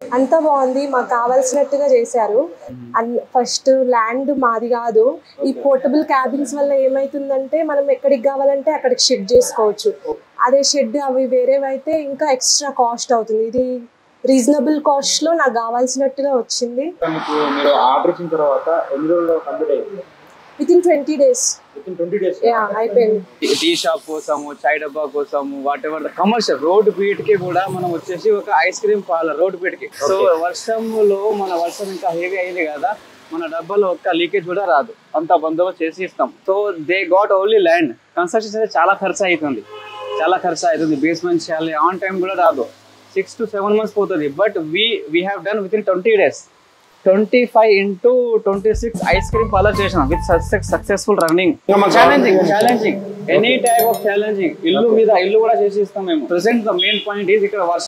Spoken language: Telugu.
అంతా బాగుంది మాకు కావాల్సినట్టుగా చేశారు ఫస్ట్ ల్యాండ్ మాది కాదు ఈ పోర్టబుల్ క్యాబిన్స్ వల్ల ఏమైతుందంటే మనం ఎక్కడికి కావాలంటే అక్కడికి షిఫ్ట్ చేసుకోవచ్చు అదే షెడ్ అవి వేరేవి అయితే ఇంకా ఎక్స్ట్రా కాస్ట్ అవుతుంది ఇది రీజనబుల్ కాస్ట్ లో నాకు కావాల్సినట్టుగా వచ్చింది మీకు మీరు ఆర్డర్ ఇచ్చిన తర్వాత ఎన్ని రోజుల్లో కంప్లీట్ అయ్యింది within twenty days within twenty days yeah అయిపోయింది టీ షాప్ కోసము చాయ్ డబ్బా కోసము whatever commercial road beat కి కూడా మనం వచ్చేసి ఒక ice cream parlour road beat కి సో వర్షంలో మన వర్షం ఇంకా హెవీ అయింది కదా మన డబ్బాలో ఒక్క లీకేజ్ కూడా రాదు అంత బందోబస్తు చేసి ఇస్తాం so they got only land construction అయితే చాలా ఖర్చు అవుతుంది చాలా ఖర్చు అవుతుంది బేస్మెంట్ చేయాలి ఆన్ టైం కూడా రాదు సిక్స్ టు సెవెన్ మంత్స్ పోతుంది but we we have done within twenty days twenty five into twenty six ice cream parlour చేసిన with successful running challenging challenging any type of challenging ఇల్లు మీద ఇల్లు కూడా చేసి ఇస్తాం మేము present the main point is ఇక్కడ వర్షం